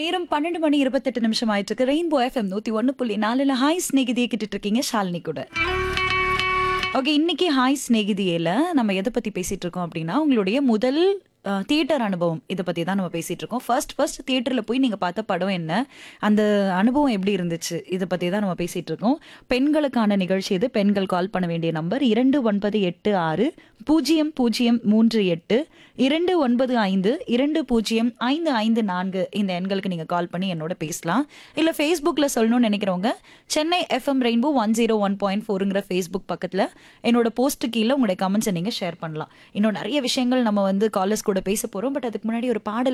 நேரம் பன்னெண்டு மணி இருபத்தெட்டு நிமிஷம் ஆயிட்டு இருக்கு ரெயின்போ எஃப்எம் நூத்தி ஒன்னு புள்ளி நாலுல ஹாய் ஸ்நேகிதியை கிட்டுட்டு இருக்கீங்க ஷாலினி கூட ஓகே இன்னைக்கு ஹாய் ஸ்நேகிதியில நம்ம எதை பத்தி பேசிட்டு இருக்கோம் அப்படின்னா உங்களுடைய முதல் தியேட்டர் அனுபவம் இதை பத்தி தான் நம்ம பேசிட்டு இருக்கோம் ஃபர்ஸ்ட் ஃபர்ஸ்ட் தியேட்டர்ல போய் நீங்க பார்த்த படம் என்ன அந்த அனுபவம் எப்படி இருந்துச்சு இதை பத்தி தான் நம்ம பேசிட்டு இருக்கோம் பெண்களுக்கான நிகழ்ச்சி இது பெண்கள் கால் பண்ண வேண்டிய நம்பர் இரண்டு ஒன்பது எட்டு ஆறு பூஜ்ஜியம் பூஜ்ஜியம் மூன்று எட்டு இரண்டு ஒன்பது ஐந்து இரண்டு பூஜ்ஜியம் ஐந்து ஐந்து நான்கு இந்த எண்களுக்கு நீங்க கால் பண்ணி என்னோட பேசலாம் இல்ல ஃபேஸ்புக்ல சொல்லணும்னு நினைக்கிறவங்க Chennai FM rainbow one zero one point ஃபோருங்கிற ஃபேஸ்புக் பக்கத்துல என்னோட போஸ்ட் கீழே உங்களுடைய கமெண்ட்ஸை நீங்க ஷேர் பண்ணலாம் இன்னும் நிறைய விஷயங்கள் நம்ம வந்து காலர்ஸ் கூட பேச போறோம் பட் அதுக்கு முன்னாடி ஒரு பாடல்